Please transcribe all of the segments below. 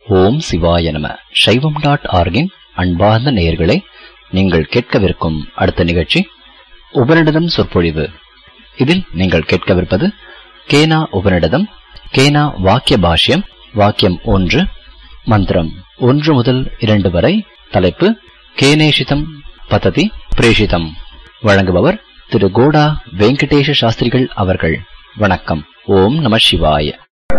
ஓம் சிவாய நம சைவம் டாட் ஆர்கின் அன்பார்ந்த நேயர்களே நீங்கள் கேட்கவிருக்கும் அடுத்த நிகழ்ச்சி உபனிடதம் சொற்பொழிவு இதில் நீங்கள் கேட்கவிருப்பது கேனா உபனிடதம் கேனா வாக்கிய பாஷ்யம் வாக்கியம் ஒன்று மந்திரம் ஒன்று முதல் இரண்டு வரை தலைப்பு கேனேஷிதம் பததி பிரேஷிதம் வழங்குபவர் திரு கோடா வெங்கடேஷ சாஸ்திரிகள் அவர்கள் வணக்கம் ஓம் நம சிவாய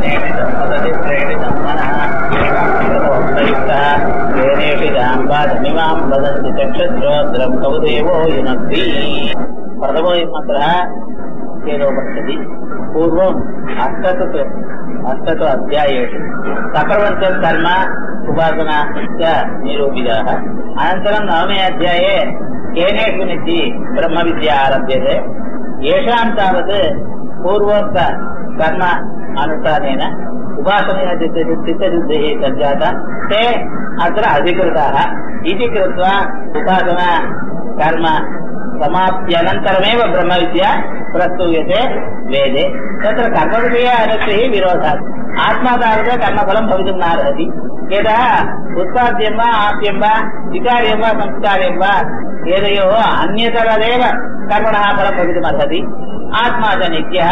वदन्ति चक्षुश्रोत्रम् कौदेवो युनक्ति प्रथमोऽयं मन्त्रः केनोपनिषदि पूर्वम् अष्टतु अष्टतु अध्यायेषु सप्रपञ्चं कर्म उपासना च निरूपिताः अनन्तरं नवमे अध्याये केनेषु निधि ब्रह्मविद्या आरभ्यते येषां तावत् पूर्वोक्त कर्म अनुष्ठानेन उपासनेन चित्तशुद्धिः सज्जाता ते अत्र अधिकृताः इति कृत्वा उपासना कर्म समाप्त्यनन्तरमेव ब्रह्मविद्या प्रस्तूयते वेदे तत्र कर्मविषये अनुष्ठिः विरोधात् आत्मा तावत् कर्मफलं भवितुं नार्हति यतः उत्पाद्यं वा आप्यं वा विकार्यं वा संस्कार्यं वा एतयोः अन्यतरदेव कर्मणः फलं भवितुमर्हति आत्मा च नित्यः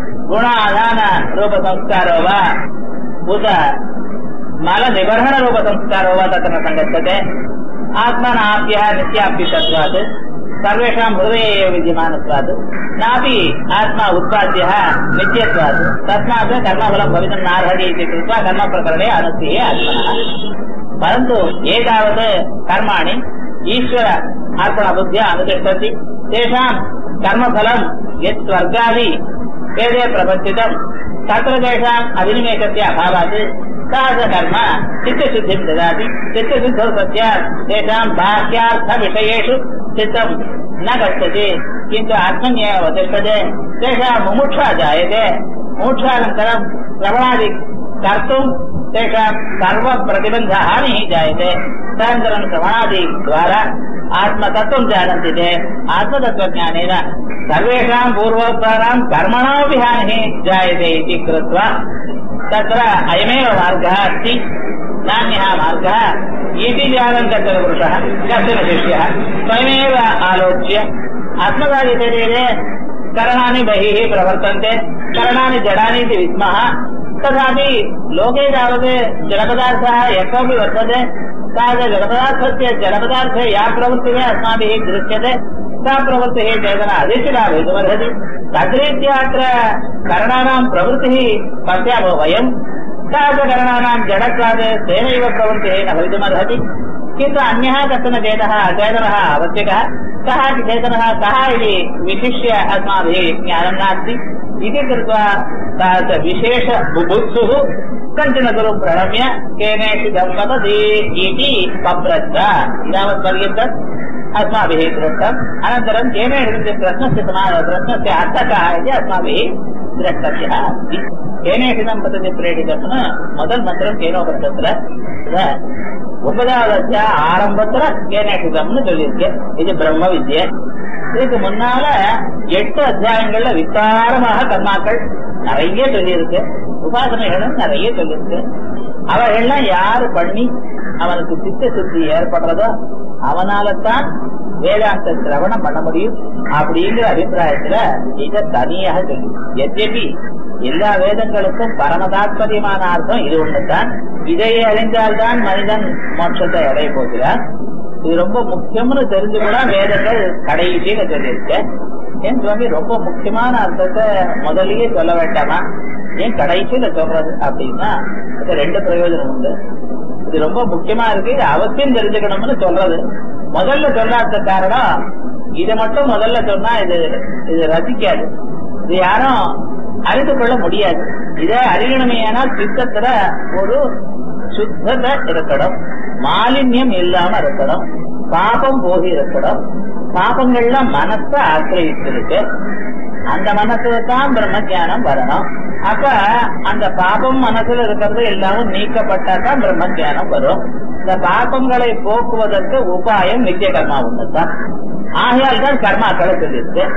गुणाधानरूपसंस्कारो वा उत मलनिबर्हणरूपसंस्कारो वा तत्र न सङ्गच्छते आत्मनाप्यः नित्याप्यतत्वात् सर्वेषां हृदये एव विद्यमानत्वात् नापि आत्मा उत्पाद्यः नित्यत्वात् तस्मात् कर्मफलं भवितुं नार्हति इति कृत्वा कर्मप्रकरणे अनुष्ठेः आत्मनः परन्तु एतावत् कर्माणि ईश्वर अर्पणबुद्ध्या अनुतिष्ठन्ति तेषां कर्मफलं यत् स्वर्गादि वेदे प्रवर्तितं तत्र तेषाम् अभिनिवेशस्य अभावात् तादृशकर्म चित्तशुद्धिं ददाति चित्तशुद्धौ सत्यात् तेषां बाह्यार्थविषयेषु चित्तं न गच्छति किन्तु आत्मन्येव तिष्ठते तेषां मुमुक्षा जायते मुमुक्षानन्तरं श्रवणादि कर्तुं तेषां सर्वप्रतिबन्धहानिः जायते तदनन्तरं श्रवणादिद्वारा आत्मतत्त्वं जानन्ति ते आत्मतत्त्वज्ञानेन सर्वेषां पूर्वोत्तराणां कर्मणामपि हानिः जायते इति कृत्वा तत्र अयमेव मार्गः अस्ति नान्यः मार्गः इति जानन् कश्चन पुरुषः कश्चन शिष्यः स्वयमेव आलोच्य आत्मकार्यशरीरे करणानि बहिः प्रवर्तन्ते करणानि जडानि इति विस्मः तथापि लोके तावत् जडपदार्थः यः कोऽपि वर्तते तादृशजडपदार्थस्य जडपदार्थे या प्रवृत्तिः अस्माभिः दृश्यते सा प्रवृत्तिः चेतना अधिष्ठिता भवितुमर्हति तद्रीत्या अत्र करणानां प्रवृत्तिः पश्यामो वयम् तादृशकरणानां जडत्वात् तेनैव प्रवृत्तिः न भवितुमर्हति किन्तु अन्यः कश्चन चेतः अचेतनः आवश्यकः सः चेतनः कः इति विशिष्य अस्माभिः ज्ञानं नास्ति इति कृत्वा तादृशविशेष बुभुत्सुः कञ्चन गुरुं प्रणम्य केनेषिदं वदति इति पप्रच्छ यावत्पर्यन्तम् अस्माभिः दृष्टम् अनन्तरं केनेषु प्रश्नस्य समा प्रश्नस्य अर्थः कः इति अस्माभिः द्रष्टव्यः अस्ति केनेषिदं पद्धति प्रेरितं முதல் மந்திரம் கேனோபனிஷத்துல ஒன்பதாவது ஆரம்பத்துல கேனேஷிதம்னு சொல்லியிருக்கு இது பிரம்ம வித்யை இதுக்கு முன்னால எட்டு அத்தியாயங்கள்ல விஸ்தாரமாக கர்மாக்கள் நிறைய சொல்லியிருக்கு உபாசனைகளும் நிறைய சொல்லியிருக்கு அவர்கள்லாம் யாரு பண்ணி அவனுக்கு சித்த சுத்தி ஏற்படுறதோ அவனாலத்தான் வேதாந்த சிரவணம் பண்ண முடியும் அப்படிங்கிற அபிப்பிராயத்துல இதை தனியாக சொல்லி எத்தபி எல்லா வேதங்களுக்கும் பரமதாத்பரியமான அர்த்தம் இது ஒண்ணுதான் இதை அறிந்தால்தான் மனிதன் மோட்சத்தை அடைய போகிறான் இது ரொம்ப முக்கியம்னு தெரிஞ்சு கூட வேதங்கள் கடைசியில சொல்லியிருக்கு ஏன் சுவாமி ரொம்ப முக்கியமான அர்த்தத்தை முதல்லயே சொல்ல வேண்டாமா ஏன் கடைசியில சொல்றது அப்படின்னா இது ரெண்டு பிரயோஜனம் உண்டு இது ரொம்ப முக்கியமா இருக்கு இது அவசியம் தெரிஞ்சுக்கணும்னு சொல்றது முதல்ல சொல்லாத காரணம் இதை மட்டும் முதல்ல சொன்னா இது இது ரசிக்காது இது யாரும் அறிந்து கொள்ள முடியாது இதை அறியணுமையானால் சித்தத்துல ஒரு சுத்தத்தை இருக்கணும் மாலின்யம் இல்லாம இருக்கணும் பாபம் போகி இருக்கணும் பாபங்கள்ல மனச ஆக்கிரமிச்சிருக்கு அந்த மனசுல தான் பிரம்ம ஜானம் வரணும் அப்ப அந்த பாபம் மனசுல இருக்கிறது எல்லாமும் நீக்கப்பட்டா தான் பிரம்ம ஜானம் வரும் இந்த பாபங்களை போக்குவதற்கு உபாயம் நித்திய கர்மா ஒண்ணுதான் ஆகையால் தான் கர்மாக்களை சொல்லியிருக்கு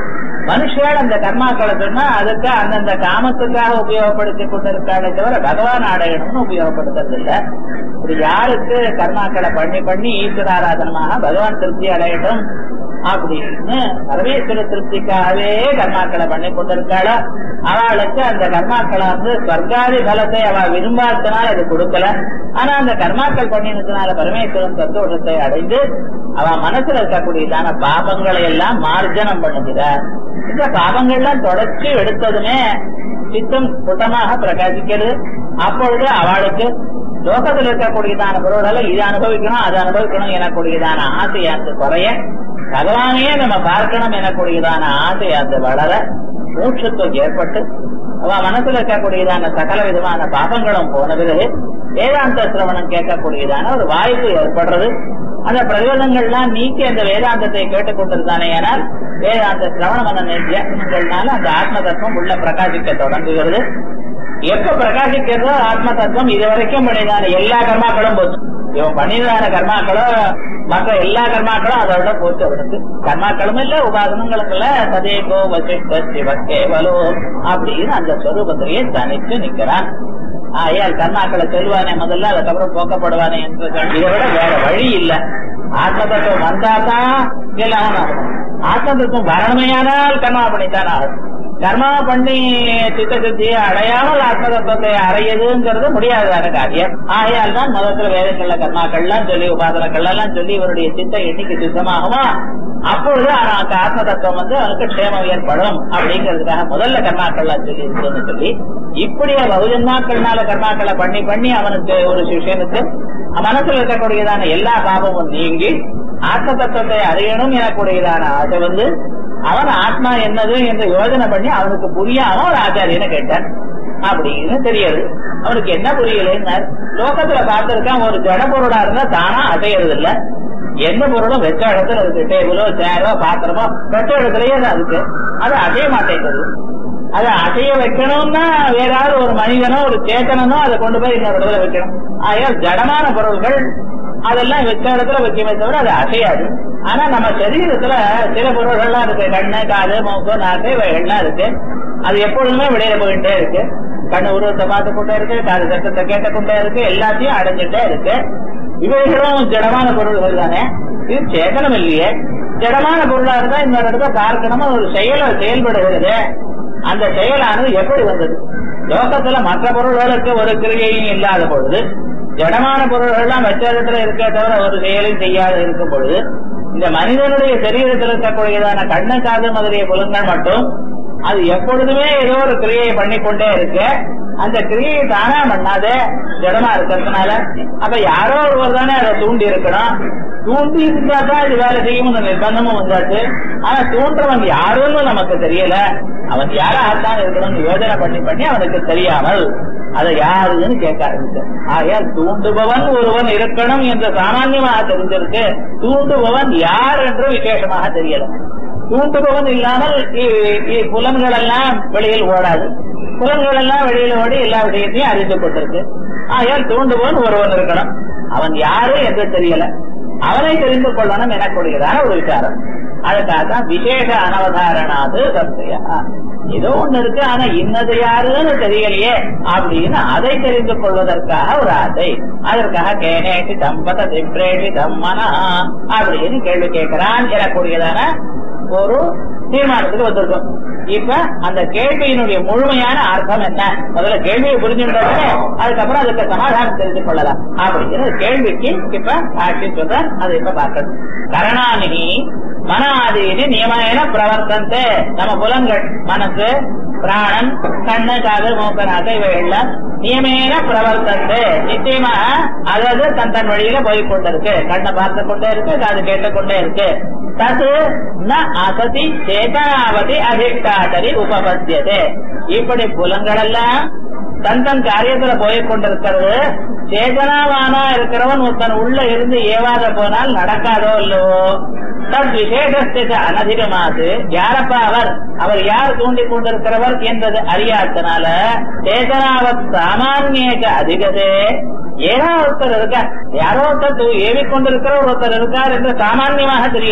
மனுஷர்கள் அந்த கர்மாக்களை சொன்னா அதுக்கு அந்தந்த காமத்துக்காக உபயோகப்படுத்திக் கொண்டிருக்காளே தவிர பகவான் அடையணும்னு உபயோகப்படுத்துறது இல்ல இது யாருக்கு கர்மாக்களை பண்ணி பண்ணி ஈஸ்வராராதனமாக பகவான் திருப்தி அடையட்டும் அப்படின்னு பரமேஸ்வர திருப்திக்காகவே கர்மாக்களை பண்ணி கொண்டிருக்காளோ அவளுக்கு அந்த கர்மாக்களை வந்து ஸ்வர்காதி பலத்தை அவ விரும்பாதனால அது கொடுக்கல ஆனா அந்த கர்மாக்கள் பண்ணினதுனால பரமேஸ்வரன் சந்தோஷத்தை அடைந்து அவ மனசுல இருக்கக்கூடியதான பாபங்களை எல்லாம் மார்ஜனம் பண்ணுகிறார் இந்த பாபங்கள்லாம் தொடர்ச்சி எடுத்ததுமே சித்தம் சுத்தமாக பிரகாசிக்கிறது அப்பொழுது அவளுக்கு லோகத்தில் இருக்கக்கூடியதான பொருள்களை இது அனுபவிக்கணும் அது அனுபவிக்கணும் எனக்கூடியதான ஆசையாந்து குறைய பகவானையே நம்ம பார்க்கணும் எனக்கூடியதான ஆசையாந்து வளர மூச்சுத்துவம் ஏற்பட்டு அவ மனசுல இருக்கக்கூடியதான சகல விதமான பாபங்களும் போன பிறகு வேதாந்த சிரவணம் கேட்கக்கூடியதான ஒரு வாய்ப்பு ஏற்படுறது அந்த பிரயோஜனங்கள்லாம் நீக்கி அந்த வேதாந்தத்தை கேட்டுக்கொண்டிருந்தானே ஆனால் வேதாந்த சிரவண மன நித்தியங்கள்னால அந்த ஆத்ம தத்துவம் உள்ள பிரகாசிக்க தொடங்குகிறது எப்ப பிரகாசிக்கிறதோ ஆத்ம தத்துவம் இது வரைக்கும் பண்ணிதான எல்லா கர்மாக்களும் போச்சு இவன் பண்ணிதான கர்மாக்களும் மற்ற எல்லா கர்மாக்களும் அதோட போச்சு அவனுக்கு கர்மாக்களும் இல்ல உபாசனங்களும் இல்ல சதேகோ வசிஷ்ட சிவக்கேவலோ அப்படின்னு அந்த ஸ்வரூபத்திலேயே தனித்து நிக்கிறான் ஆயால் கர்மாக்களை சொல்லுவானே முதல்ல அதுக்கப்புறம் போக்கப்படுவானே என்று சொன்ன- இதை விட வேற வழி இல்ல ஆத்ம தத்துவம் வந்தாதான் எல்லாம் ஆகணும் ஆத்ம தத்துவம் வரணுமையானால் கர்மா பண்ணித்தான் ஆகணும் கர்மா பண்ணி சித்த சித்தியை அடையாமல் ஆத்ம தத்துவத்தை அறையுதுங்கிறது முடியாததான காரியம் ஆகையால் தான் முதல்ல வேதங்கள்ல கர்மாக்கள்லாம் சொல்லி உபாதனங்கள் எல்லாம் சொல்லி இவருடைய சித்த எண்ணிக்கை சுத்தமாகுமா அப்பொழுது அவனுக்கு ஆத்ம தத்துவம் வந்து அவனுக்கு க்ஷேமம் ஏற்படும் அப்படிங்கிறதுக்காக முதல்ல கர்மாக்கள்லாம் சொல்லி இருக்குன்னு சொல்லி இப்படியே பகுஜன்மாக்கள்னால கர்மாக்களை பண்ணி பண்ணி அவனுக்கு ஒரு சிஷியனுக்கு மனசுல இருக்கக்கூடியதான எல்லா பாவமும் நீங்கி ஆத்ம தத்துவத்தை அறியணும் எனக்கூடியதான ஆசை வந்து அவன் ஆத்மா என்னது என்று யோசனை பண்ணி அவனுக்கு புரியாம ஒரு ஆச்சாரியனை கேட்டான் அப்படின்னு தெரியுது அவனுக்கு என்ன புரியலைன்னா லோகத்துல பார்த்திருக்கான் ஒரு ஜட பொருளா இருந்தா தானா அசையறது இல்ல எந்த பொருளும் வெச்ச இடத்துல இருக்கு டேபிளோ சேரோ பாத்திரமோ வெச்ச இடத்துலயே தான் இருக்கு அது அசைய மாட்டேங்குது அதை அசைய வைக்கணும்னா வேற யாராவது ஒரு மனிதனோ ஒரு சேத்தனனோ அதை கொண்டு போய் இன்னொரு இடத்துல வைக்கணும் ஆகையால் ஜடமான பொருள்கள் அதெல்லாம் வச்ச இடத்துல வைக்கவே தவிர அது அசையாது ஆனா நம்ம சரீரத்துல சில பொருள்கள்லாம் இருக்கு கண்ணு காது மூக்கு நாக்கு இவைகள்லாம் இருக்கு அது எப்பொழுதுமே வெளியில போயிட்டே இருக்கு கண்ணு உருவத்தை பார்த்து கொண்டே இருக்கு காது சத்தத்தை கேட்டுக்கொண்டே இருக்கு எல்லாத்தையும் அடைஞ்சிட்டே இருக்கு இவைகளும் ஜடமான பொருள்கள் தானே இது சேதனம் இல்லையே ஜடமான பொருளா இருந்தா இந்த இடத்துல பார்க்கணுமா ஒரு செயல செயல்படுகிறது அந்த செயலானது எப்படி வந்தது லோகத்துல மற்ற பொருள்களுக்கு ஒரு கிரியையும் இல்லாத பொழுது ஜடமான பொருள்கள்லாம் மற்ற இடத்துல இருக்க தவிர ஒரு செயலும் செய்யாத இருக்கும் பொழுது இந்த மனிதனுடைய சரீரத்தில் இருக்கக்கூடியதான கண்ணு காது முதலிய புலன்கள் மட்டும் அது எப்பொழுதுமே ஏதோ ஒரு கிரியையை பண்ணிக்கொண்டே இருக்கு அந்த கிரியையை தானா பண்ணாதே ஜடமா இருக்கிறதுனால அப்ப யாரோ ஒருவர் தானே அதை தூண்டி இருக்கணும் தூண்டி இருந்தா தான் இது வேலை செய்யும் நிர்பந்தமும் வந்தாச்சு ஆனா தூண்டுறவன் யாருன்னு நமக்கு தெரியல அவன் யாரா தான் இருக்கணும்னு யோஜனை பண்ணி பண்ணி அவனுக்கு தெரியாமல் அதை யாருன்னு கேட்க ஆரம்பிச்சு ஆகையால் தூண்டுபவன் ஒருவன் இருக்கணும் என்று சாமான்யமாக தெரிஞ்சிருக்கு தூண்டுபவன் யார் என்று விசேஷமாக தெரியல தூண்டுபவன் இல்லாமல் இ- இ- புலன்கள் எல்லாம் வெளியில் ஓடாது புலன்கள் எல்லாம் வெளியில் ஓடி எல்லா விஷயத்தையும் அறிந்து கொண்டிருக்கு ஆகையால் தூண்டுபவன் ஒருவன் இருக்கணும் அவன் யாரு என்று தெரியல அவனை தெரிந்து கொள்ளணும் எனக்கூடியதான ஒரு விசாரம் அதுக்காக தான் விசேஷ அனவதாரணாது சம்சயா ஏதோ ஒண்ணு இருக்கு ஆனா இன்னது யாருன்னு தெரியலையே அப்படின்னு அதை தெரிந்து கொள்வதற்காக ஒரு ஆசை அதற்காக கேனேசி தம்பத திப்ரேஷி தம்மனா அப்படின்னு கேள்வி கேட்கிறான் எனக்கூடியதான ஒரு தீர்மானத்துக்கு வந்திருக்கும் இப்ப அந்த கேள்வியினுடைய முழுமையான அர்த்தம் என்ன முதல்ல கேள்வியை புரிஞ்சுட்டோமே அதுக்கப்புறம் அதுக்கு சமாதானம் தெரிந்து கொள்ளலாம் அப்படிங்கிற கேள்விக்கு இப்ப சாட்சி சொல்ற அதை இப்ப பார்க்கணும் கரணானிகி மன ஆதீனி நியமன பிரவர்த்தந்தே நம்ம புலன்கள் மனசு பிராணன் கண்ணு காது மூக்க நாக்கு இவைகள்லாம் நியமேன பிரவர்த்தந்து நிச்சயமா அதாவது தன் தன் வழியில போய் கொண்டிருக்கு கண்ணை பார்த்து கொண்டே இருக்கு காது கேட்டுக்கொண்டே இருக்கு தது ந அசதி சேதனாவதி அதிஷ்டாதரி உபபத்தியதே இப்படி புலன்கள் எல்லாம் தன் தன் காரியத்துல போய் கொண்டிருக்கிறது சேதனாவானா இருக்கிறவன் ஒருத்தன் உள்ள இருந்து ஏவாத போனால் நடக்காதோ இல்லவோ தத் விசேஷத்தை அனதிகமாது யாரப்பா அவர் அவர் யார் தூண்டிக் கொண்டிருக்கிறவர் என்பது அறியாதனால சேதனாவத் சாமானியக அதிகதே ஏதோ ஒருத்தர் இருக்கார் யாரோ ஒருத்தர் தூ- ஏவிக் கொண்டிருக்கிற ஒருத்தர் இருக்கார் என்று சாமான்யமாக தெரியாது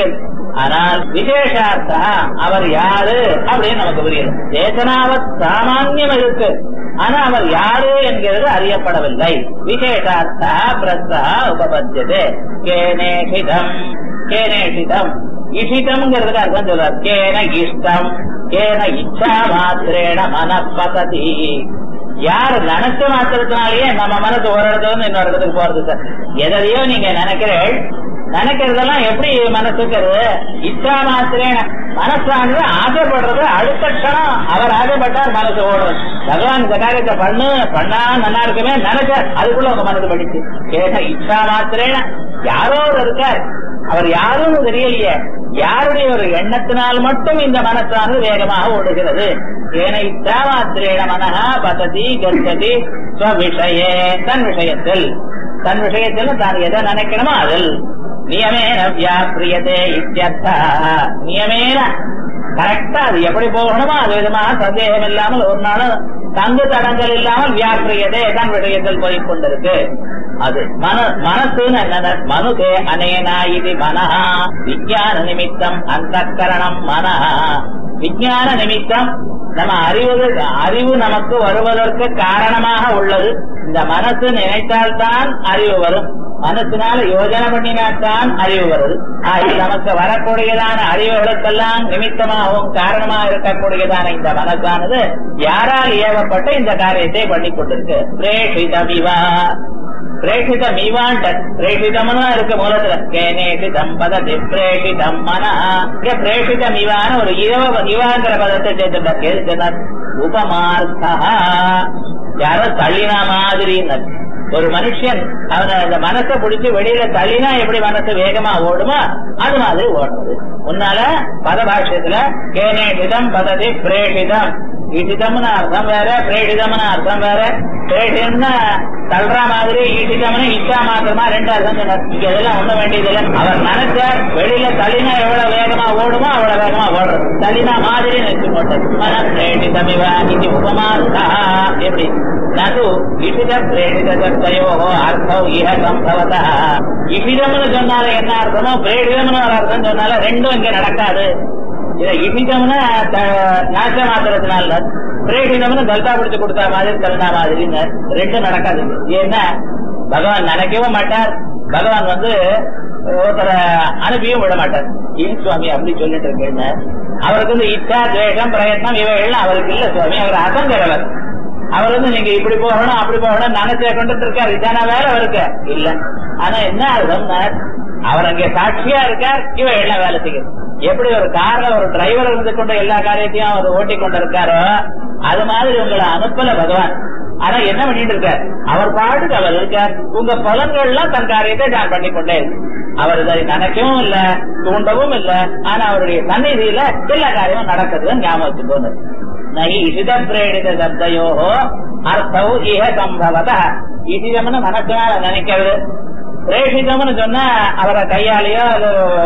ஆனால் விசேஷார்த்தா அவர் யாரு அப்படின்னு நமக்கு புரியுது சேதனாவத் சாமான்யம் இருக்கு ஆனா அவர் யாரு என்கிறது அறியப்படவில்லை விசேஷார்த்தா பிரஸ்தா உபபத்தியதே கேனேஷிதம் கேனேஷிதம் இஷிதம்ங்கிறதுக்கு அர்த்தம் சொல்றார் கேன இஷ்டம் கேன இச்சா மாத்திரேன மனப்பசதி யார் நினைச்ச மாத்திரத்தினாலேயே நம்ம மனசு ஒரு இடத்துல இருந்து இன்னொரு இடத்துக்கு போறது சார் எதையோ நீங்க நினைக்கிறேன் நினைக்கிறதெல்லாம் எப்படி மனசுக்கிறது இச்சா மாத்திரேன மனசானது ஆசைப்படுறது அடுத்த க்ஷணம் அவர் ஆசைப்பட்டார் மனசு ஓடுறது பகவான் இந்த காரியத்தை பண்ணு பண்ணா நல்லா இருக்குமே நினைச்ச அதுக்குள்ள உங்க மனசு படிச்சு கேட்ட இச்சா மாத்திரேன யாரோ ஒரு இருக்கார் அவர் யாரும் தெரியலையே யாருடைய ஒரு எண்ணத்தினால் மட்டும் இந்த மனசானது வேகமாக ஓடுகிறது ஏன இச்சா மாத்திரேன மனஹா பததி கர்த்ததி ஸ்வவிஷயே தன் விஷயத்தில் தன் விஷயத்தில் தான் எதை நினைக்கணுமோ அதில் நியமேன வியாபிரியதே இத்தியர்த்தா நியமேன கரெக்டா அது எப்படி போகணுமோ அது விதமாக சந்தேகம் இல்லாமல் ஒரு நாளும் தங்கு தடங்கள் இல்லாமல் வியாபிரியதே தன் விஷயத்தில் போய் கொண்டிருக்கு அது மன மனசுன்னு என்ன மனுதே அனேனா இது மனஹா விஞ்ஞான நிமித்தம் அந்த கரணம் மனஹா விஞ்ஞான நிமித்தம் நம்ம அறிவு அறிவு நமக்கு வருவதற்கு காரணமாக உள்ளது இந்த மனசு நினைத்தால்தான் அறிவு வரும் மனசினால யோஜனை பண்ணினால்தான் அறிவு வருது ஆகிய நமக்கு வரக்கூடியதான அறிவுகளுக்கெல்லாம் நிமித்தமாகவும் காரணமாக இருக்கக்கூடியதான இந்த மனசானது யாரால் ஏவப்பட்டு இந்த காரியத்தை பண்ணி கொண்டிருக்கு பிரேஷிதமிவா பிரேஷிதம் இவாண்ட பிரேஷிதம்னு இருக்கு மூலத்துல கேனேஷிதம் பததி பிரேஷிதம் மன இங்க பிரேஷிதம் இவான ஒரு இவ இவாங்கிற பதத்தை சேர்த்துட்டார் எது சொன்னார் உபமார்த்தா யாரோ தள்ளினா மாதிரின்னு ஒரு மனுஷன் அவனை அந்த மனசை பிடிச்சு வெளியில தள்ளினா எப்படி மனசு வேகமா ஓடுமோ அது மாதிரி ஓடுறது முன்னால பதபாஷ்யத்துல கேனேஷிதம் பததி பிரேஷிதம் ஈஷிதம்னு அர்த்தம் வேற பிரேஷிதம்னு அர்த்தம் வேற பிரேஷிதம்னா தள்ளுற மாதிரி ஈஷிதம்னு இச்சா மாத்திரமா ரெண்டு அர்த்தம் சொன்னார் இங்க இதெல்லாம் ஒண்ணு வேண்டியதில்லை அவர் நினைச்சார் வெளியில தள்ளினா எவ்வளவு வேகமா ஓடுமோ அவ்வளவு வேகமா ஓடுறது தள்ளினா மாதிரி நினைச்சு போட்டது மன பிரேஷிதமிவ இது உபமார்த்தா எப்படி நது இஷித பிரேஷித சப்தையோ அர்த்தம் இஹ சம்பவத இஷிதம்னு சொன்னால என்ன அர்த்தமோ பிரேஷிதம்னு ஒரு அர்த்தம் சொன்னால ரெண்டும் இங்க நடக்காது இத இஷிதம்னா நாச மாத்திரத்தினால பிரேஷிதம்னு கல்தா பிடிச்சு கொடுத்தா மாதிரி தகுந்த மாதிரின்னு ரெண்டும் நடக்காது ஏன்னா பகவான் நினைக்கவும் மாட்டார் பகவான் வந்து ஒருத்தரை அனுப்பியும் விட மாட்டார் ஏன் சுவாமி அப்படி சொல்லிட்டு இருக்கேன்னு அவருக்கு வந்து இச்சா துவேஷம் பிரயத்னம் இவைகள்லாம் அவருக்கு இல்ல சுவாமி அவர் அசங்கிறவர் அவர் வந்து நீங்க இப்படி போகணும் அப்படி போகணும் நினைச்சே கொண்டு இருக்காரு இதான வேலை அவருக்கு இல்ல ஆனா என்ன அர்த்தம் அவர் அங்கே சாட்சியா இருக்கார் இவ எல்லாம் வேலை செய்யும் எப்படி ஒரு கார்ல ஒரு டிரைவர் இருந்து கொண்டு எல்லா காரியத்தையும் அவர் ஓட்டி கொண்டு இருக்காரோ அது மாதிரி உங்களை அனுப்பல பகவான் ஆனா என்ன பண்ணிட்டு இருக்கார் அவர் பாட்டுக்கு அவர் இருக்கார் உங்க பலன்கள்லாம் தன் காரியத்தை நான் பண்ணி கொண்டே இருக்கு அவர் இதை நினைக்கவும் இல்ல தூண்டவும் இல்ல ஆனா அவருடைய சந்நிதியில எல்லா காரியமும் நடக்குதுன்னு ஞாபகம் வச்சுக்கோங்க நகி இசித பிரேடித சப்தையோ அர்த்தவு இஹ சம்பவத இசிதம்னு மனசினால நினைக்கிறது பிரேஷிதம்னு சொன்னா அவரை கையாலேயோ அது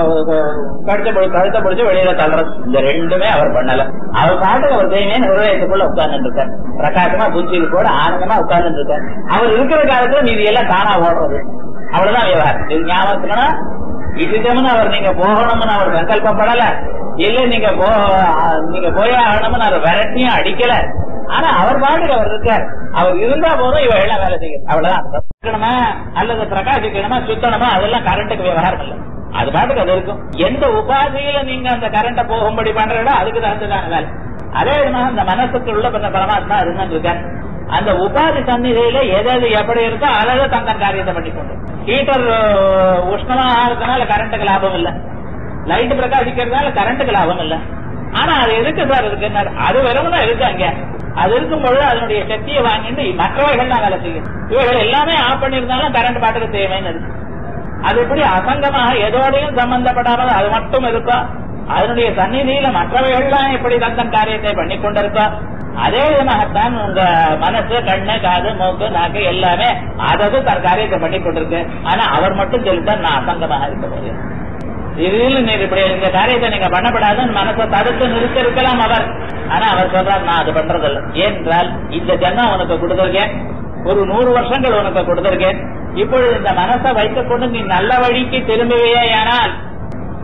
கழுத்த பிடி கழுத்த பிடிச்சு வெளியில தள்ளுறது இந்த ரெண்டுமே அவர் பண்ணல அவர் பாட்டுக்கு அவர் செய்யுமே நிர்வயத்துக்குள்ள உட்கார்ந்து இருக்கார் பிரகாசமா புஞ்சியில் கூட ஆனந்தமா உட்கார்ந்து இருக்கார் அவர் இருக்கிற காலத்துல மீதி எல்லாம் தானா ஓடுறது அவ்வளவுதான் விவகாரம் இது ஞாபகத்துக்கணும் இசிதம்னு அவர் நீங்க போகணும்னு அவர் சங்கல்பப்படல இல்ல நீங்க போ நீங்க போயே ஆகணும்னு அவர் விரட்டியும் அடிக்கல ஆனா அவர் பாட்டுக்கு அவர் இருக்கார் அவர் இருந்தா போதும் இவ எல்லாம் வேலை செய்யுது அவ்வளவுதான் இருக்கணுமா அல்லது பிரகாசிக்கணுமா சுத்தணுமா அதெல்லாம் கரண்ட்டுக்கு விவகாரம் இல்ல அது பாட்டுக்கு அது இருக்கும் எந்த உபாதியில நீங்க அந்த கரண்ட போகும்படி பண்றீங்களோ அதுக்கு தகுந்ததான வேலை அதே விதமாக அந்த மனசுக்குள்ள பண்ண பரமாத்மா இருந்தான் இருக்கார் அந்த உபாதி சந்நிதியில எது எது எப்படி இருக்கோ அதை தந்தன் காரியத்தை பண்ணிக்கொண்டு ஹீட்டர் உஷ்ணமா இருக்கனால கரண்ட்டுக்கு லாபம் இல்ல லைட் பிரகாசிக்கிறதுனால கரண்ட்டுக்கு லாபம் இல்ல ஆனா அது எதுக்கு சார் இருக்கு அது வெறும்னா இருக்கு அங்க அது இருக்கும் பொழுது அதனுடைய சக்தியை வாங்கிட்டு மற்றவைகள் தான் வேலை செய்யும் இவைகள் எல்லாமே ஆஃப் பண்ணியிருந்தாலும் கரண்ட் பாட்டுக்கு தேவைன்னு இருக்கு அது எப்படி அசங்கமாக எதோடையும் சம்பந்தப்படாமல் அது மட்டும் இருக்கும் அதனுடைய சந்நிதியில மற்றவைகள்லாம் எப்படி தந்தன் காரியத்தை பண்ணி கொண்டிருக்கோம் அதே விதமாகத்தான் உங்க மனசு கண்ணு காது மூக்கு நாக்கு எல்லாமே அதது தன் காரியத்தை பண்ணி கொண்டிருக்கு ஆனா அவர் மட்டும் சொல்லிட்டார் நான் அசங்கமாக இருக்க போறேன் இதில் நீர் இப்படி இந்த காரியத்தை நீங்க பண்ணப்படாதுன்னு மனசை தடுத்து நிறுத்த இருக்கலாம் அவர் ஆனா அவர் சொல்றார் நான் அது பண்றதில்ல ஏனென்றால் இந்த ஜன்மம் உனக்கு கொடுத்திருக்கேன் ஒரு நூறு வருஷங்கள் உனக்கு கொடுத்திருக்கேன் இப்பொழுது இந்த மனசை வைத்துக் கொண்டு நீ நல்ல வழிக்கு திரும்புவையானால்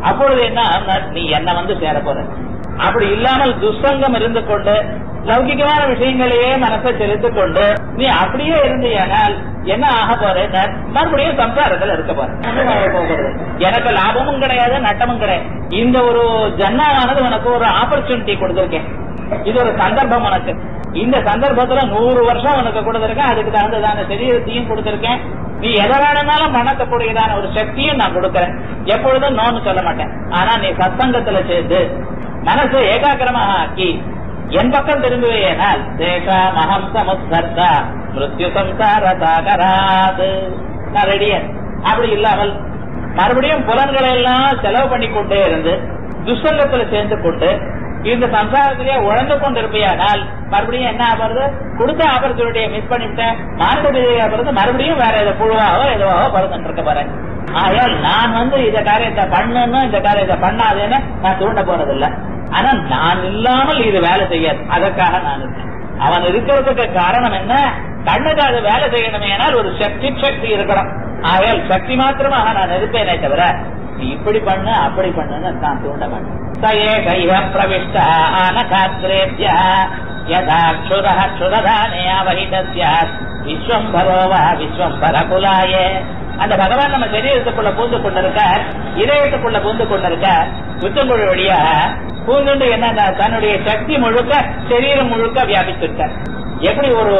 அப்பொழுது என்ன ஆனார்? நீ என்ன வந்து சேர போற அப்படி இல்லாமல் துஷ்சங்கம் இருந்து கொண்டு லௌகிகமான விஷயங்களையே மனசை செலுத்திக் கொண்டு நீ அப்படியே இருந்தீயானால் என்ன ஆக போறேன் மறுபடியும் சம்சாரத்துல இருக்க போறேன் ஒண்ணும் ஆக போகிறது. எனக்கு லாபமும் கிடையாது நட்டமும் கிடையாது இந்த ஒரு ஜன்னாவானது உனக்கு ஒரு ஆப்பர்ச்சுனிட்டி கொடுத்திருக்கேன் இது ஒரு சந்தர்ப்பம் உனக்கு இந்த சந்தர்ப்பத்துல நூறு வருஷம் உனக்கு கொடுத்திருக்கேன் அதுக்கு தகுந்ததான சரீரத்தையும் கொடுத்திருக்கேன் நீ எதை வேணும்னாலும் பண்ணக்கூடியதான ஒரு சக்தியும் நான் கொடுக்கறேன் எப்பொழுதும் நோன்னு சொல்ல மாட்டேன் ஆனா நீ சத்சங்கத்துல சேர்ந்து மனசை ஏகாக்கிரமாக ஆக்கி என் பக்கம் திரும்புவேனால் தேசா மகம் சமுத்தர்த்தா மிருத்யு சம்சார சாகராது நான் ரெடியன் அப்படி இல்லாமல் மறுபடியும் புலன்களை எல்லாம் செலவு பண்ணி கொண்டே இருந்து துஷ்சங்கத்துல சேர்ந்து கொண்டு இந்த சம்சாரத்திலேயே உழந்து கொண்டு இருப்பையானால் மறுபடியும் என்ன ஆகிறது கொடுத்த ஆபரச்சுடைய மிஸ் பண்ணிவிட்டேன் மார்க்கெட்டிலேயே பிறந்து மறுபடியும் வேற ஏதோ புழுவாவோ எதுவாவோ பிறந்துட்டு இருக்க போறேன் ஆகையால் நான் வந்து இந்த காரியத்தை பண்ணணும் இந்த காரியத்தை பண்ணாதேன்னு நான் தூண்ட போறதில்லை ஆனா நான் இல்லாமல் இது வேலை செய்யாது அதற்காக நான் இருக்கேன் அவன் இருக்கிறதுக்கு காரணம் என்ன கண்ணுக்கு அது வேலை செய்யணுமேனால் ஒரு சக்தி சக்தி இருக்கணும் ஆகையால் சக்தி மாத்திரமாக நான் இருப்பேனே தவிர நீ இப்படி பண்ணு அப்படி பண்ணுன்னு நான் தூண்ட மாட்டேன் சயே கைய பிரவிஷ்ட ஆனகாத்ரேபிய யதா க்ஷுரः க்ஷுரதானே அவஹிதஸ்ய விஸ்வம்பரோ வா விஸ்வம்பர குலாயே அந்த பகவான் நம்ம சரீரத்துக்குள்ள பூந்து கொண்டிருக்கார் இதயத்துக்குள்ள பூந்து கொண்டிருக்கார் உச்சங்குழி வழியாக பூந்துண்டு என்ன தன்னுடைய சக்தி முழுக்க சரீரம் முழுக்க வியாபிச்சிருக்கார் எப்படி ஒரு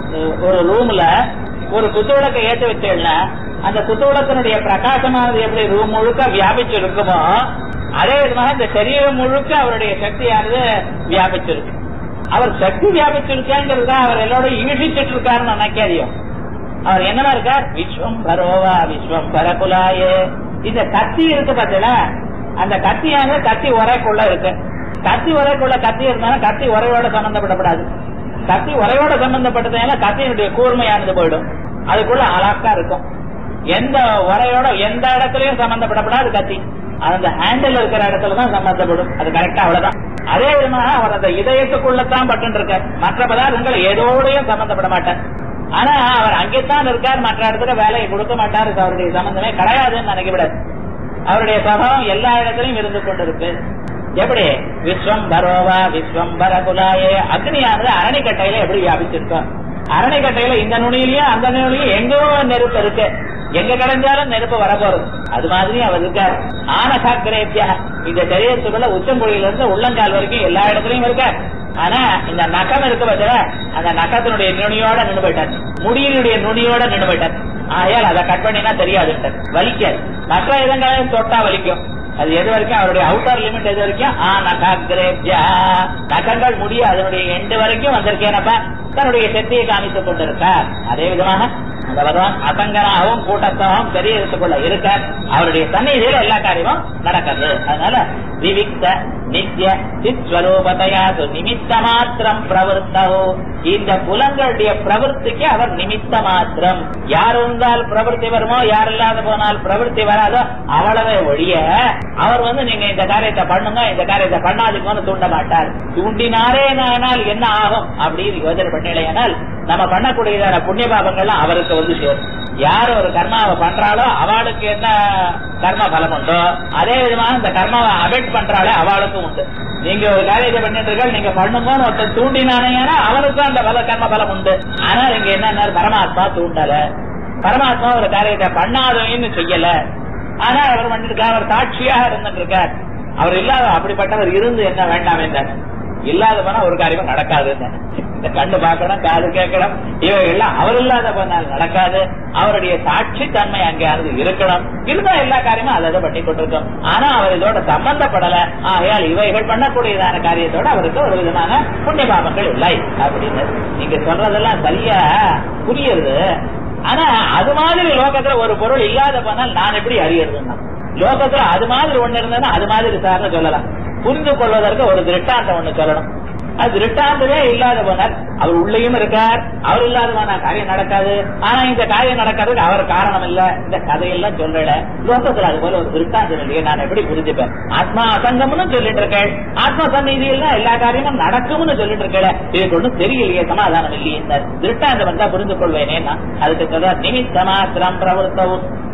ஒரு ரூம்ல ஒரு குத்துவிளக்கை ஏற்றி வச்சேன்னா அந்த குத்துவிளக்கினுடைய பிரகாசமானது எப்படி ரூம் முழுக்க வியாபிச்சிருக்குமோ அதே விதமாக இந்த சரீரம் முழுக்க அவருடைய சக்தியானது வியாபிச்சிருக்கு அவர் சக்தி வியாபிச்சிருக்காங்கிறத அவர் எல்லாரோட ஈழிச்சிட்டு இருக்காருன்னு நினைக்காதியும் அவர் என்னவா இருக்கார் விஸ்வம் பரோவா விஸ்வம் பரகுலாயே இந்த கத்தி இருக்கு பார்த்தீங்களா அந்த கத்தியானது கத்தி உரைக்குள்ள இருக்கு கத்தி உரைக்குள்ள கத்தி இருந்தாலும் கத்தி உரையோட சம்பந்தப்படப்படாது கத்தி உரையோட சம்பந்தப்பட்டதுனால கத்தியினுடைய கூர்மையானது போயிடும் அதுக்குள்ள அழகா இருக்கும் எந்த உரையோட எந்த இடத்துலயும் சம்பந்தப்படப்படாது கத்தி அந்த ஹேண்டில் இருக்கிற இடத்துல தான் சம்பந்தப்படும் அது கரெக்டா அவ்வளவுதான் அதே விதமாக அவர் அந்த இதயத்துக்குள்ளதான் பட்டு இருக்கார் மற்ற பதார்த்தங்கள் எதோடையும் சம்பந்தப்பட மாட்டார் ஆனா அவர் அங்கேத்தான் இருக்கார் மற்ற இடத்துல வேலையை கொடுக்க மாட்டாரு அவருடைய சம்பந்தமே கிடையாதுன்னு நினைக்கப்படாது அவருடைய சபம் எல்லா இடத்துலயும் இருந்து கொண்டிருக்கு எப்படி விஸ்வம் பரோவா விஸ்வம் பரகுலாயே அக்னியானது அரணிக்கட்டையில எப்படி வியாபிச்சிருக்கோம் அரணிக்கட்டையில இந்த நுனியிலயும் அந்த நுனியிலயும் எங்கோ நெருப்பு இருக்கு எங்க கிடைஞ்சாலும் நெருப்பு வரப்போறது அது மாதிரி அவர் இருக்கார் ஆனகாக்கிரேத்தியா இந்த சரீரத்துக்குள்ள உச்சங்குழியில இருந்து உள்ளங்கால் வரைக்கும் எல்லா இடத்துலயும் இருக்கார் ஆனா இந்த நகம் இருக்கு பார்த்தா அந்த நகத்தினுடைய நுனியோட நின்று போயிட்டார் முடியினுடைய நுனியோட நின்று போயிட்டார் ஆயால் அதை கட் பண்ணினா தெரியாது வலிக்காது மற்ற இடங்களையும் தொட்டா வலிக்கும் அது எது வரைக்கும் அவருடைய அவுட்டர் லிமிட் எது வரைக்கும் ஆ நகாகிரேப்யா நகங்கள் முடிய அதனுடைய எண்டு வரைக்கும் வந்திருக்கேனப்பா தன்னுடைய சக்தியை காமித்துக் கொண்டிருக்கார் அதே விதமாக அந்த பகவான் அசங்கராகவும் கூட்டத்தாகவும் சரீரத்துக்குள்ள இருக்க அவருடைய சந்நிதியில எல்லா காரியமும் நடக்கிறது அதனால விவிக்த நித்திய சித்ஸ்வரூபதையா நிமித்த மாத்திரம் பிரவருத்தவோ இந்த புலங்களுடைய பிரவருத்திக்கு அவர் நிமித்த மாத்திரம் யார் இருந்தால் பிரவருத்தி வருமோ யார் இல்லாத போனால் பிரவருத்தி வராதோ அவ்வளவே ஒழிய அவர் வந்து நீங்க இந்த காரியத்தை பண்ணுங்க இந்த காரியத்தை பண்ணாதுக்கோன்னு தூண்ட மாட்டார் தூண்டினாரே ஆனால் என்ன ஆகும் அப்படின்னு யோசனை பண்ணலையானால் நம்ம பண்ணக்கூடியதான புண்ணிய பாபங்கள்லாம் அவருக்கு வந்து சேரும் யார் ஒரு கர்மாவை பண்றாளோ அவளுக்கு என்ன கர்ம பலம் உண்டோ அதே விதமாக இந்த கர்மாவை அபெக்ட் பண்றாளே அவளுக்கும் உண்டு நீங்க ஒரு காரியத்தை பண்ணிட்டு இருக்க நீங்க பண்ணுங்கன்னு ஒருத்தர் தூண்டினானேனா அவனுக்கும் அந்த பல கர்ம பலம் உண்டு ஆனா இங்க என்ன பரமாத்மா தூண்டல பரமாத்மா ஒரு காரியத்தை பண்ணாதவன்னு செய்யல ஆனா அவர் பண்ணிட்டு அவர் சாட்சியாக இருந்துட்டு இருக்கார் அவர் இல்லாத அப்படிப்பட்டவர் இருந்து என்ன வேண்டாம் என்றார் இல்லாத போனா ஒரு காரியமும் நடக்காது இந்த கண்ணு பார்க்கணும் காது கேட்கணும் இவைகள்லாம் அவர் இல்லாத போனால் நடக்காது அவருடைய சாட்சி தன்மை அங்கேயாவது இருக்கணும் இருந்தா எல்லா காரியமும் அதை பண்ணி கொண்டிருக்கோம் ஆனா அவர் இதோட சம்பந்தப்படல ஆகையால் இவைகள் பண்ணக்கூடியதான காரியத்தோட அவருக்கு ஒரு விதமான புண்ணிய பாபங்கள் இல்லை அப்படின்னு நீங்க சொல்றதெல்லாம் சரியா புரியுது ஆனா அது மாதிரி லோகத்துல ஒரு பொருள் இல்லாத போனால் நான் எப்படி அறியறதுன்னா லோகத்துல அது மாதிரி ஒண்ணு இருந்ததுன்னா அது மாதிரி சார்னு சொல்லலாம் புரிந்து கொள்வதற்கு ஒரு திருஷ்டாந்தம் ஒண்ணு சொல்லணும் அது திருஷ்டாந்தமே இல்லாத போனார் அவர் உள்ளேயும் இருக்கார் அவர் இல்லாத போனா காரியம் நடக்காது ஆனா இந்த காரியம் நடக்கிறதுக்கு அவர் காரணம் இல்ல இந்த கதையெல்லாம் சொல்லல லோகத்துல அது போல ஒரு திருஷ்டாந்தம் இல்லையே நான் எப்படி புரிஞ்சுப்பேன் ஆத்மா அசங்கம்னு சொல்லிட்டு இருக்கேன் ஆத்மா சந்நிதியில் எல்லா காரியமும் நடக்கும்னு சொல்லிட்டு இருக்கல இதுக்கு ஒண்ணும் தெரியலையே சமாதானம் இல்லையே இந்த திருஷ்டாந்தம் வந்தா புரிந்து கொள்வேனே நான் அதுக்கு சொல்ற நிமித்த மாத்திரம் பிரவர்த்தவும்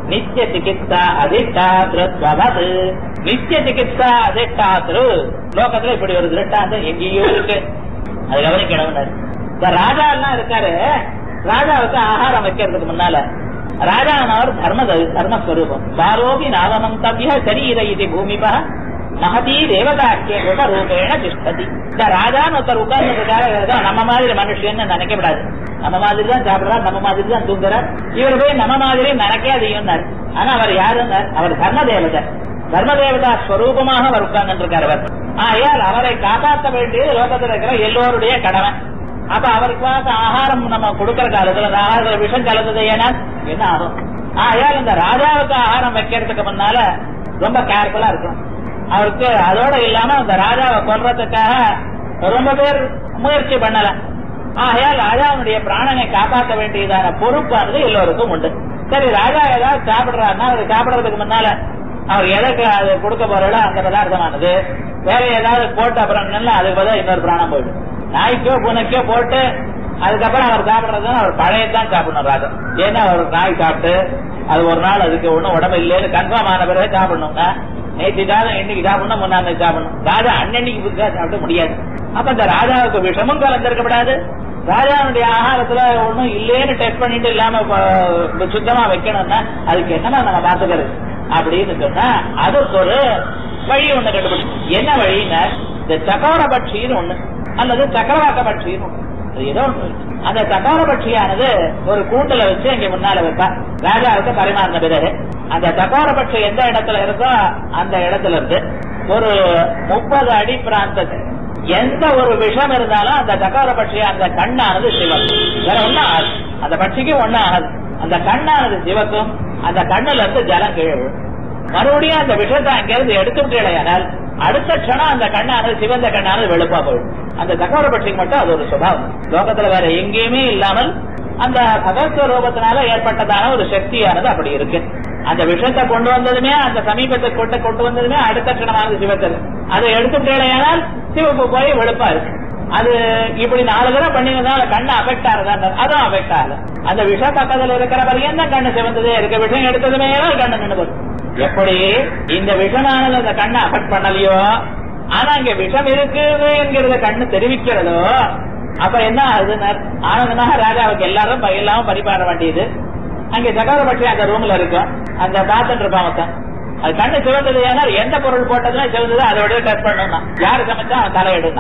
நித்திய சிகிச்சா அதிஷ்டாத்திருத்வது நித்திய சிகிச்சா அதிஷ்டாத்திரு லோகத்துல இப்படி ஒரு திருஷ்டாந்தம் எங்கேயோ இருக்கு அது கவனிக்கணும் இந்த ராஜா எல்லாம் இருக்காரு ராஜாவுக்கு ஆகாரம் வைக்கிறதுக்கு முன்னால ராஜானவர் தர்ம தர்மஸ்வரூபம் பாரோபி நாவமந்தவிய சரீர இது பூமிபா மகதி தேவதாக்கிய ரூபேண திஷ்டதி இந்த ராஜான்னு ஒருத்தர் உட்கார்ந்துருக்காரு நம்ம மாதிரி மனுஷன்னு நினைக்க விடாது நம்ம மாதிரி தான் சாப்பிடுறார் நம்ம மாதிரி தான் தூங்குறார் இவர் போய் நம்ம மாதிரி நினைக்காதீங்கன்னார் ஆனா அவர் யாருன்னார் அவர் தர்ம தேவதை தர்ம தேவதா ஸ்வரூபமாக அவர் உட்கார்ந்து இருக்கார் அவர் ஆயால் அவரை காப்பாற்ற வேண்டியது லோகத்தில் இருக்கிற எல்லோருடைய கடமை அப்ப அவருக்கு ஆகாரம் நம்ம கொடுக்கிற காலத்துல அந்த ஆகாரத்துல விஷம் கலந்தது ஏன்னா என்ன ஆகும் ஆயால் இந்த ராஜாவுக்கு ஆகாரம் வைக்கிறதுக்கு முன்னால ரொம்ப கேர்ஃபுல்லா இருக்கும் அவருக்கு அதோட இல்லாம அந்த ராஜாவை கொல்றதுக்காக ரொம்ப பேர் முயற்சி பண்ணல ஆகையால் ராஜாவுடைய பிராணனை காப்பாற்ற வேண்டியதான பொறுப்பானது எல்லோருக்கும் உண்டு சரி ராஜா ஏதாவது சாப்பிடுறாருன்னா அவர் சாப்பிடுறதுக்கு முன்னால அவர் எதற்கு அது கொடுக்க போறாரோ அந்த பதார்த்தமானது வேற ஏதாவது போட்டு அப்புறம் நல்லா அதுக்கு பதிலா இன்னொரு பிராணம் போயிடும் நாய்க்கோ பூனைக்கோ போட்டு அதுக்கப்புறம் அவர் சாப்பிடுறது அவர் பழையதான் சாப்பிடணும் ராஜா ஏன்னா அவர் நாய் சாப்பிட்டு அது ஒரு நாள் அதுக்கு ஒண்ணும் உடம்பு இல்லைன்னு கன்ஃபார்ம் ஆன பிறகு சாப்பிடணுங்க நேற்று சாதம் இன்னைக்கு சாப்பிடணும் முன்னாள் சாப்பிடணும் ராஜா அன்னன்னைக்கு புதுசா சாப்பிட முடியாது அப்ப இந்த ராஜாவுக்கு விஷமும் கலந்திருக்கப்படாது ராஜாவுடைய ஆகாரத்துல ஒண்ணும் இல்லேன்னு டெஸ்ட் பண்ணிட்டு இல்லாம ப- சுத்தமா வைக்கணும்னா அதுக்கு என்னமா நம்ம பாத்துக்கிறது அப்படின்னு சொன்னா அதுக்கு ஒரு வழி ஒண்ணு கண்டுபிடிச்சு என்ன வழின்னா இந்த சக்கோர பட்சின்னு ஒண்ணு அல்லது சக்கரவாக்க பட்சின்னு ஒண்ணு அது ஏதோ ஒண்ணு இருக்கு. அந்த சக்கோர பட்சியானது ஒரு கூண்டுல வச்சு அங்க முன்னால வைப்பா ராஜாவுக்கு பரிமாறின பிறகு அந்த சக்கோர பட்சி எந்த இடத்துல இருக்கோ அந்த இடத்துல இருந்து ஒரு முப்பது அடி பிராந்தத்து எந்த ஒரு விஷம் இருந்தாலும் அந்த சக்கோர பட்சி அந்த கண்ணானது சிவம் வேற ஒண்ணும் ஆகாது அந்த பட்சிக்கு ஒண்ணும் ஆகாது அந்த கண்ணானது சிவக்கும் அந்த கண்ணுல இருந்து ஜலம் கீழே விழும். மறுபடியும் அந்த விஷத்தை அங்கிருந்து எடுத்து விட்டேனால் அடுத்த க்ஷணம் அந்த கண்ணானது சிவந்த கண்ணானது வெளுப்பா போயிடும் அந்த சக்கர பட்சிக்கு மட்டும் அது ஒரு சுபாவம் லோகத்துல வேற எங்கேயுமே இல்லாமல் அந்த பகவத் ரூபத்தினால ஏற்பட்டதான ஒரு சக்தியானது அப்படி இருக்கு அந்த விஷத்தை கொண்டு வந்ததுமே அந்த சமீபத்தை கொண்டு கொண்டு வந்ததுமே அடுத்த க்ஷணமானது சிவத்தது அதை எடுத்துட்டேனால் சிவப்பு போய் வெளுப்பா இருக்கு அது இப்படி நாலு தடவை பண்ணினதால கண்ணு அஃபெக்ட் ஆகுதா அதுவும் அஃபெக்ட் ஆகல அந்த விஷம் பக்கத்துல இருக்கிற வரைக்கும் தான் கண்ணு சிவந்ததே இருக்கு விஷம் எடுத்ததுமே தான் கண்ணு நின்று போகுது. எப்படி இந்த விஷமானது அந்த கண்ணை அஃபெக்ட் பண்ணலையோ ஆனா இங்க விஷம் இருக்குது என்கிறத கண்ணு தெரிவிக்கிறதோ அப்ப என்ன ஆகுதுன்னா ஆனந்தமாக ராஜாவுக்கு எல்லாரும் ப- எல்லாமும் பரிபாட வேண்டியது அங்க சக்கரபட்சி அந்த ரூம்ல இருக்கும் அந்த பார்த்துட்டு இருப்பான் மொத்தம் அது கண்ணு சிவந்தது ஏன்னா எந்த பொருள் போட்டதுன்னா சிவந்தது அதோட டெஸ்ட் பண்ணணும் யாரு சமைச்சா அவன் தலையிடுனா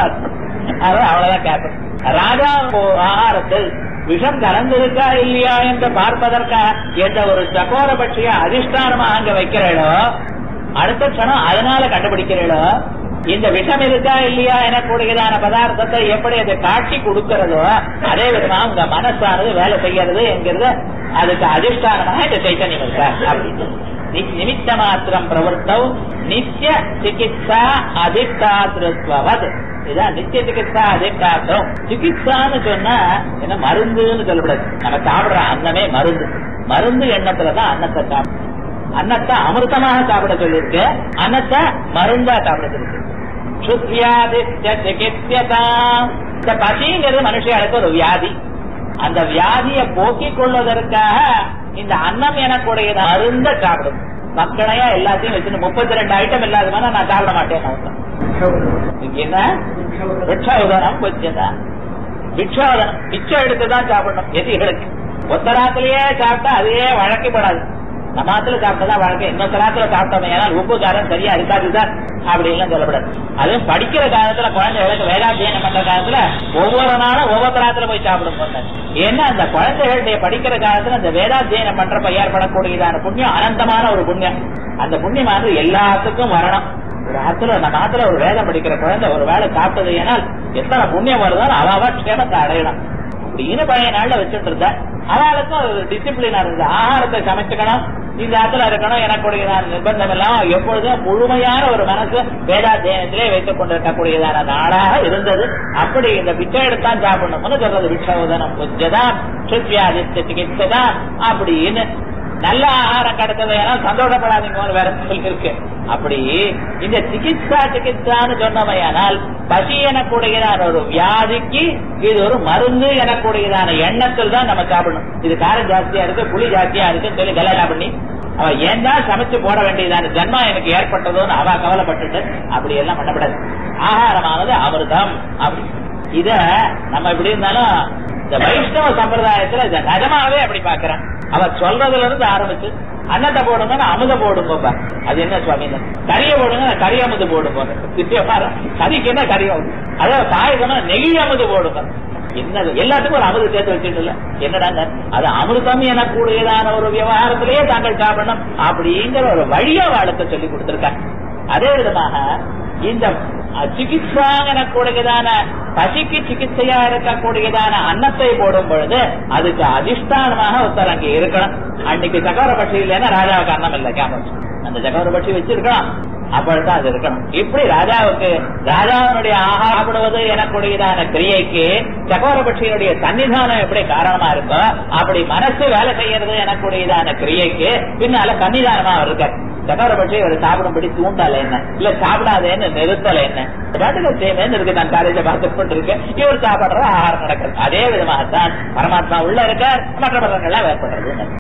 அதான் அவ்வளவுதான் கேட்பேன் ராஜா போ- ஆகாரத்தில் விஷம் கலந்திருக்கா இல்லையா என்று பார்ப்பதற்கா என்ற ஒரு சகோர பட்சிய அதிஷ்டானமாக அங்க வைக்கிறீளோ அடுத்த க்ஷணம் அதனால கண்டுபிடிக்கிறீளோ இந்த விஷம் இருக்கா இல்லையா எனக்கூடியதான பதார்த்தத்தை எப்படி அதை காட்சி கொடுக்கிறதோ அதே விதமா உங்க மனசானது வேலை செய்யறது என்கிறது அதுக்கு அதிஷ்டானமாக இந்த சைத்தன்யம் இருக்கா அப்படின்னு நி- நிமித்த மாத்திரம் பிரவர்த்தவ் நித்திய சிகிச்சா அதிஷ்டாத்திருத்வது இதான் நித்திய சிகிச்சா அதிஷ்டாத்திரம் சிகிச்சான்னு சொன்னா என்ன மருந்துன்னு சொல்லக்கூடாது நம்ம சாப்பிடுற அன்னமே மருந்து மருந்து எண்ணத்துலதான் அன்னத்தை சாப்பிடும் அன்னத்தை அமிர்தமாக சாப்பிட சொல்லிருக்கு அன்னத்தை மருந்தா சாப்பிட சொல்லிருக்கு சுத்வியாதித்ய சிகிச்சதாம் இந்த பசிங்கிறது மனுஷர்களுக்கு ஒரு வியாதி அந்த வியாதியை போக்கிக் கொள்வதற்காக இந்த அன்னம் எனக்குடைய மருந்த சாப்பிடும் மக்களையா எல்லாத்தையும் வச்சு முப்பத்தி ரெண்டு ஐட்டம் இல்லாத நான் சாப்பிட மாட்டேன் இதுக்கு என்ன பிட்சாவதானம் கொஞ்சதா பிட்சாவதானம் பிச்சை எடுத்துதான் சாப்பிடணும் எதிகளுக்கு ஒத்தராத்திலேயே சாப்பிட்டா அதே வழக்கப்படாது நமாத்துல சாப்பிட்டதா வழக்கு இன்னொரு ராத்துல சாப்பிட்டோம் ஏன்னா உப்பு காரம் சரியா இருக்காது சார் அப்படி எல்லாம் சொல்லப்படாது அதுவும் படிக்கிற காலத்துல குழந்தைகளுக்கு வேதாத்தியனம் பண்ற காலத்துல ஒவ்வொரு நாளும் ஒவ்வொரு ராத்துல போய் சாப்பிடும் போது ஏன்னா அந்த குழந்தைகளுடைய படிக்கிற காலத்துல அந்த வேதாத்தியனம் பண்றப்ப ஏற்படக்கூடியதான புண்ணியம் அனந்தமான ஒரு புண்ணியம் அந்த புண்ணியமானது எல்லாத்துக்கும் வரணும் ஒரு ஆத்துல நம்ம ஆத்துல ஒரு வேதம் படிக்கிற குழந்தை ஒரு வேலை சாப்பிட்டது ஏனால் எத்தனை புண்ணியம் வருதோ அவ க்ஷேமத்தை அடையணும் அப்படின்னு பழைய நாள்ல வச்சுட்டு இருந்த அவளுக்கும் ஒரு டிசிப்ளினா இருந்தது ஆகாரத்தை சமைச்சுக்கணும் இந்த ஆத்துல இருக்கணும் எனக்குடையதான நிர்பந்தம் எல்லாம் எப்பொழுதும் முழுமையான ஒரு மனசு வேதாத்தியனத்திலே வைத்துக் கொண்டிருக்கக்கூடியதான நாடாக இருந்தது அப்படி இந்த பிச்சை எடுத்தான் சாப்பிடணும்னு சொல்றது விட்சோதனம் புஜதான் சுத்வியாதித்த சிகிச்சைதான் அப்படின்னு நல்ல ஆகாரம் கிடைச்சது ஏன்னா சந்தோஷப்படாதீங்க வேற சொல்லி இருக்கு அப்படி இந்த சிகிச்சா சிகிச்சான்னு சொன்னவையானால் பசி எனக்கூடியதான ஒரு வியாதிக்கு இது ஒரு மருந்து எனக்கூடியதான எண்ணத்தில் தான் நம்ம சாப்பிடணும் இது காரம் ஜாஸ்தியா இருக்கு புளி ஜாஸ்தியா இருக்குன்னு சொல்லி கல்யாணா பண்ணி அவ ஏன் தான் சமைச்சு போட வேண்டியதான ஜன்மா எனக்கு ஏற்பட்டதோன்னு அவ கவலைப்பட்டுட்டு அப்படி எல்லாம் பண்ணக்கூடாது ஆகாரமானது அமிர்தம் அப்படி இத நம்ம இப்படி இருந்தாலும் இந்த வைஷ்ணவ சம்பிரதாயத்துல இத நிஜமாவே அப்படி பாக்குறேன் அவர் சொல்றதுல இருந்து ஆரம்பிச்சு அன்னத்தை போடுங்க அமுத போடுங்க அது என்ன சுவாமி கறிய போடுங்க கறி அமுது போடுங்க நிச்சயமா கறிக்கு என்ன கறி அமுது அதாவது பாயசமா நெய் அமுது போடுங்க என்னது எல்லாத்துக்கும் ஒரு அமுது சேர்த்து வச்சுட்டு என்னடா அது அமிர்தம் எனக்கூடியதான ஒரு விவகாரத்திலேயே தாங்கள் சாப்பிடணும் அப்படிங்கிற ஒரு வழியா வாழ்க்கை சொல்லி கொடுத்திருக்காங்க அதே விதமாக இந்த சிகிச்சாங்கனக்கூடியதான பசிக்கு சிகிச்சையா இருக்கக்கூடியதான அன்னத்தை போடும் பொழுது அதுக்கு அதிஷ்டானமாக ஒருத்தர் அங்கே இருக்கணும் அன்னைக்கு சக்கர பட்சி இல்லைன்னா ராஜாவுக்கு அன்னம் இல்லை கேமரா அந்த சக்கர பட்சி வச்சிருக்கலாம் அப்பதான் அது இருக்கணும் இப்படி ராஜாவுக்கு ராஜாவினுடைய ஆகாரப்படுவது எனக்கூடியதான கிரியைக்கு சக்கரபட்சியினுடைய சன்னிதானம் எப்படி காரணமா இருக்கோ அப்படி மனசு வேலை செய்யறது எனக்கூடியதான கிரியைக்கு பின்னால சன்னிதானமா அவர் இருக்கார் சக்கரபட்சி இவர் சாப்பிடும்படி தூண்டால என்ன இல்ல சாப்பிடாதேன்னு நிறுத்தல என்ன பாட்டுக்கு சேமேன்னு இருக்கு நான் காலேஜ பார்த்து இருக்கேன் இவர் சாப்பிடுற ஆகாரம் நடக்கிறது அதே விதமாகத்தான் பரமாத்மா உள்ள இருக்கார் மற்ற பலன்கள்லாம் ஏற்படுறது